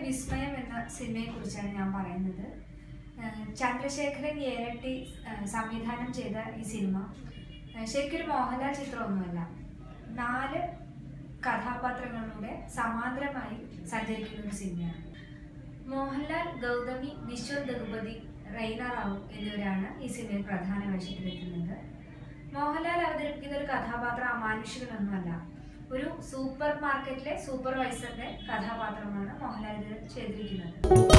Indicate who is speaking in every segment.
Speaker 1: വിസ്മയം എന്ന സിനിമയെ കുറിച്ചാണ് ഞാൻ പറയുന്നത് ഏഹ് ചന്ദ്രശേഖരൻ ഏരട്ടി ഏഹ് സംവിധാനം ചെയ്ത ഈ സിനിമ ഏഹ് ശരിക്കൊരു മോഹൻലാൽ ചിത്രമൊന്നുമല്ല നാല് കഥാപാത്രങ്ങളിലൂടെ സമാന്തരമായി സഞ്ചരിക്കുന്ന ഒരു സിനിമയാണ് മോഹൻലാൽ ഗൗതമി വിശ്വത് ദഗുപതി റെയ്ന റാവു എന്നിവരാണ് ഈ സിനിമയിൽ പ്രധാന വേഷത്തിലെത്തുന്നത് മോഹൻലാൽ അവതരിപ്പിക്കുന്ന ഒരു കഥാപാത്രം അമാനുഷികനൊന്നുമല്ല ഒരു സൂപ്പർ മാർക്കറ്റിലെ സൂപ്പർവൈസറുടെ കഥാപാത്രമാണ് മോഹൻലാൽ ഇതിൽ ചെയ്തിരിക്കുന്നത്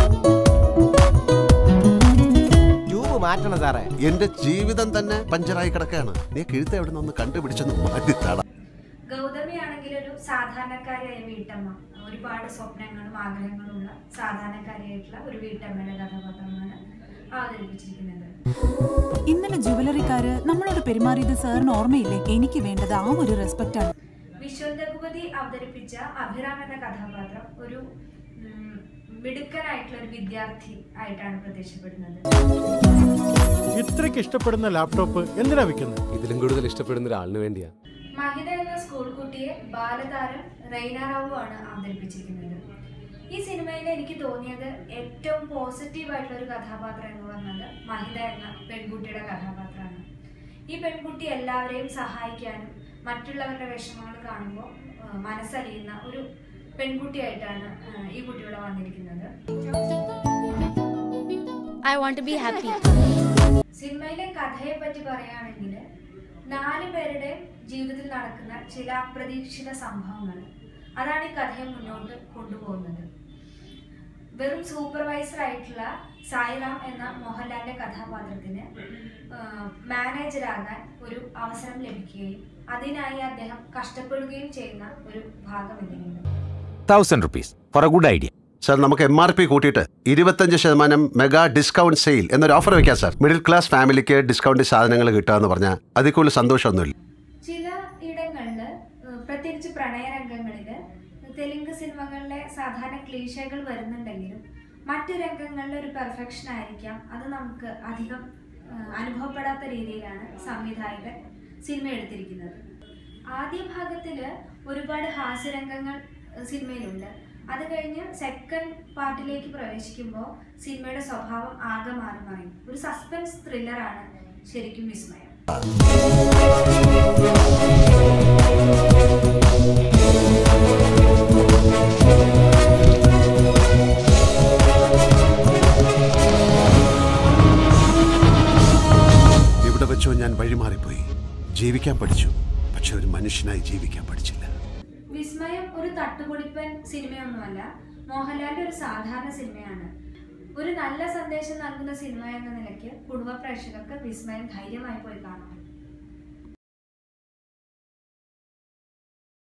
Speaker 2: ട്യൂബ് മാറ്റണം സാറേ
Speaker 3: എന്റെ ജീവിതം തന്നെ പഞ്ചറായി കിടക്കുകയാണ് നീ കിഴുത്ത എവിടെ നിന്ന് കണ്ടുപിടിച്ചെന്ന് മാറ്റിത്താടാ
Speaker 1: ഗൗതമി ആണെങ്കിൽ ഒരു സാധാരണക്കാരിയായ വീട്ടമ്മ ഒരുപാട് സ്വപ്നങ്ങളും ആഗ്രഹങ്ങളും ഉള്ള സാധാരണക്കാരിയായിട്ടുള്ള ഒരു വീട്ടമ്മയുടെ കഥാപാത്രമാണ് അവതരിപ്പിച്ചിരിക്കുന്നത്
Speaker 4: ഇന്നലെ ജുവലറിക്കാര് നമ്മളോട് പെരുമാറിയത് സാറിന് ഓർമ്മയില്ലേ എനിക്ക് വേണ്ടത് ആ ഒരു റെസ്പെക്റ്റ് ആണ്
Speaker 1: വിശ്വന്തകുപതി അവതരിപ്പിച്ച അഭിറാം എന്ന കഥാപാത്രം ഒരു ഉം, മിടുക്കനായിട്ടുള്ള ഒരു വിദ്യാർത്ഥി ആയിട്ടാണ് പ്രത്യക്ഷപ്പെടുന്നത്
Speaker 5: ഇത്രയ്ക്ക് ഇഷ്ടപ്പെടുന്ന ലാപ്ടോപ്പ് എന്തിനാ വെക്കുന്നത്
Speaker 6: ഇതിലും കൂടുതൽ ഇഷ്ടപ്പെടുന്ന ഒരാളിന് വേണ്ടിയാ
Speaker 1: മഹിത എന്ന സ്കൂൾ കുട്ടിയെ ബാലതാരം റെയ്ന റാവു ആണ് അവതരിപ്പിച്ചിരിക്കുന്നത് ഈ സിനിമയിൽ എനിക്ക് തോന്നിയത് ഏറ്റവും പോസിറ്റീവ് ആയിട്ടുള്ള ഒരു കഥാപാത്രം എന്ന് പറഞ്ഞത് മഹിത എന്ന പെൺകുട്ടിയുടെ കഥാപാത്രമാണ് ഈ പെൺകുട്ടി എല്ലാവരെയും സഹായിക്കാനും മറ്റുള്ളവരുടെ വിഷമങ്ങൾ കാണുമ്പോൾ ആ, മനസ്സലിയുന്ന ഒരു പെൺകുട്ടിയായിട്ടാണ് ആ, ഈ കുട്ടി ഇവിടെ വന്നിരിക്കുന്നത്
Speaker 7: I want to be happy.
Speaker 1: സിനിമയിലെ കഥയെ പറ്റി പറയുകയാണെങ്കിൽ നാല് പേരുടെ ജീവിതത്തിൽ നടക്കുന്ന ചില അപ്രതീക്ഷിത സംഭവങ്ങൾ അതാണ് ഈ കഥയെ മുന്നോട്ട് കൊണ്ടുപോകുന്നത് വെറും സൂപ്പർവൈസർ ആയിട്ടുള്ള സായിറാം എന്ന മോഹൻലാലിന്റെ കഥാപാത്രത്തിന് മാനേജരാകാൻ ഒരു അവസരം ലഭിക്കുകയും അതിനായി അദ്ദേഹം കഷ്ടപ്പെടുകയും ചെയ്യുന്ന ഒരു ഭാഗം ഇതിലുണ്ട്
Speaker 2: thousand rupees for a good idea
Speaker 3: sir നമുക്ക് എം ആർ പി കൂട്ടിയിട്ട് ഇരുപത്തഞ്ച് ശതമാനം മെഗാ ഡിസ്കൗണ്ട് സെയിൽ എന്നൊരു ഓഫർ വെക്കാം സാർ മിഡിൽ ക്ലാസ് ഫാമിലിക്ക് ഡിസ്കൗണ്ട് സാധനങ്ങൾ കിട്ടുക പറഞ്ഞാൽ അതിൽ കൂടുതൽ സന്തോഷമൊന്നുമില്ല
Speaker 1: ചില ഇടങ്ങളിൽ പ്രത്യേകിച്ച് പ്രണയരംഗങ്ങളിൽ തെലുങ്ക് സിനിമകളിലെ സാധാരണ ക്ലീശകൾ വരുന്നുണ്ടെങ്കിലും മറ്റു രംഗങ്ങളിൽ ഒരു പെർഫെക്ഷൻ ആയിരിക്കാം അത് നമുക്ക് അധികം ഏഹ്, അനുഭവപ്പെടാത്ത രീതിയിലാണ് സംവിധായകൻ സിനിമ എടുത്തിരിക്കുന്നത് ആദ്യ ഭാഗത്തിൽ ഒരുപാട് ഹാസ്യരംഗങ്ങൾ ഏഹ്, സിനിമയിലുണ്ട് അത് കഴിഞ്ഞ് സെക്കൻഡ് പാർട്ടിലേക്ക് പ്രവേശിക്കുമ്പോൾ സിനിമയുടെ സ്വഭാവം ആകെ മാറി മറിയും ഒരു സസ്പെൻസ് ത്രില്ലറാണ് ശരിക്കും വിസ്മയം
Speaker 3: ഇവിടെ വെച്ചോ ഞാൻ വഴിമാറിപ്പോയി ജീവിക്കാൻ പഠിച്ചു പക്ഷെ ഒരു മനുഷ്യനായി ജീവിക്കാൻ പഠിച്ചില്ല
Speaker 1: വിസ്മയം ഒരു തട്ടുപൊളിപ്പൻ സിനിമയൊന്നുമല്ല മോഹൻലാലിന്റെ ഒരു സാധാരണ സിനിമയാണ് ഒരു നല്ല സന്ദേശം നൽകുന്ന സിനിമ എന്ന നിലയ്ക്ക് കുടുംബ പ്രേക്ഷകർക്ക് വിസ്മയം ധൈര്യമായി പോയി കാണാം